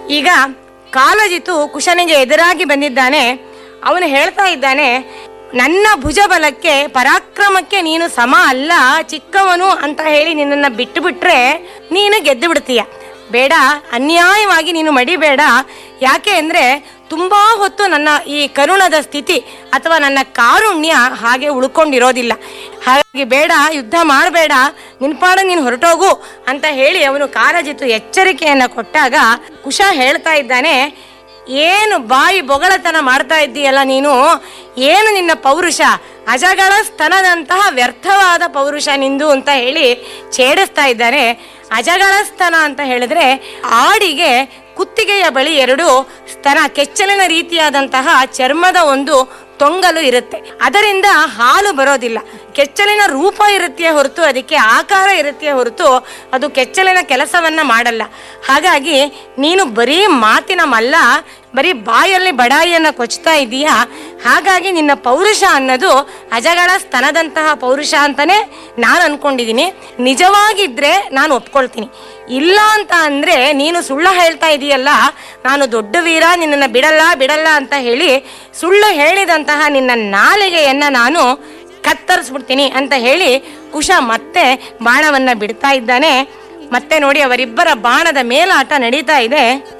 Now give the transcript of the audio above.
ಈಗ ಕಾಲಜಿತು ಕುಶನಿಗೆ ಎದುರಾಗಿ ಬಂದಿದ್ದಾನೆ ಅವನು ಹೇಳ್ತಾ ಇದ್ದಾನೆ ನನ್ನ ಭುಜಬಲಕ್ಕೆ ಪರಾಕ್ರಮಕ್ಕೆ ನೀನು ಸಮ ಅಲ್ಲ ಚಿಕ್ಕವನು ಅಂತ ಹೇಳಿ ನಿನ್ನನ್ನು ಬಿಟ್ಟು ಬಿಟ್ರೆ ನೀನು ಗೆದ್ದು ಬಿಡ್ತೀಯ ಬೇಡ ಅನ್ಯಾಯವಾಗಿ ನೀನು ಮಡಿಬೇಡ ಯಾಕೆ ಅಂದರೆ ತುಂಬಾ ಹೊತ್ತು ನನ್ನ ಈ ಕರುಣದ ಸ್ಥಿತಿ ಅಥವಾ ನನ್ನ ಕಾರುಣ್ಯ ಹಾಗೆ ಉಳ್ಕೊಂಡಿರೋದಿಲ್ಲ ಹಾಗಾಗಿ ಬೇಡ ಯುದ್ಧ ಮಾಡಬೇಡ ನಿನ್ಪಾಡ ನೀನು ಹೊರಟೋಗು ಅಂತ ಹೇಳಿ ಅವನು ಕಾರಜಿತು ಎಚ್ಚರಿಕೆಯನ್ನು ಕೊಟ್ಟಾಗ ಕುಶ ಹೇಳ್ತಾ ಇದ್ದಾನೆ ಏನು ಬಾಯಿ ಬೊಗಳತನ ಮಾಡ್ತಾ ಇದ್ದೀಯಲ್ಲ ನೀನು ಏನು ನಿನ್ನ ಪೌರುಷ ಅಜಗಳ ಸ್ತನದಂತಹ ವ್ಯರ್ಥವಾದ ಪೌರುಷ ನಿಂದು ಅಂತ ಹೇಳಿ ಛೇಡಿಸ್ತಾ ಇದ್ದಾರೆ ಅಜಗಳ ಸ್ತನ ಅಂತ ಹೇಳಿದ್ರೆ ಆಡಿಗೆ ಕುತ್ತಿಗೆಯ ಬಳಿ ಎರಡು ಸ್ತನ ಕೆಚ್ಚಲಿನ ರೀತಿಯಾದಂತಹ ಚರ್ಮದ ಒಂದು ತೊಂಗಲು ಇರುತ್ತೆ ಅದರಿಂದ ಹಾಲು ಬರೋದಿಲ್ಲ ಕೆಚ್ಚಲಿನ ರೂಪ ಇರುತ್ತೆ ಹೊರತು ಅದಕ್ಕೆ ಆಕಾರ ಇರುತ್ತೆ ಹೊರತು ಅದು ಕೆಚ್ಚಲಿನ ಕೆಲಸವನ್ನ ಮಾಡಲ್ಲ ಹಾಗಾಗಿ ನೀನು ಬರೀ ಮಾತಿನ ಮಲ್ಲ ಬರೀ ಬಾಯಲ್ಲಿ ಬಡಾಯಿಯನ್ನ ಕೊಚ್ತಾ ಇದೀಯಾ ಹಾಗಾಗಿ ನಿನ್ನ ಪೌರುಷ ಅನ್ನೋದು ಅಜಗಳ ಸ್ತನದಂತಹ ಪೌರುಷ ಅಂತಾನೆ ನಾನು ಅನ್ಕೊಂಡಿದ್ದೀನಿ ನಿಜವಾಗಿದ್ರೆ ನಾನು ಒಪ್ಕೊಳ್ತೀನಿ ಇಲ್ಲ ಅಂತ ಅಂದ್ರೆ ನೀನು ಸುಳ್ಳು ಹೇಳ್ತಾ ಇದೀಯಲ್ಲ ನಾನು ದೊಡ್ಡ ವೀರ ನಿನ್ನನ್ನು ಬಿಡಲ್ಲ ಬಿಡಲ್ಲ ಅಂತ ಹೇಳಿ ಸುಳ್ಳು ಹೇಳಿದಂತಹ ನಿನ್ನ ನಾಲಿಗೆಯನ್ನ ನಾನು ಕತ್ತರಿಸ್ಬಿಡ್ತೀನಿ ಅಂತ ಹೇಳಿ ಕುಶ ಮತ್ತೆ ಬಾಣವನ್ನ ಬಿಡ್ತಾ ಇದ್ದಾನೆ ಮತ್ತೆ ನೋಡಿ ಅವರಿಬ್ಬರ ಬಾಣದ ಮೇಲಾಟ ನಡೀತಾ ಇದೆ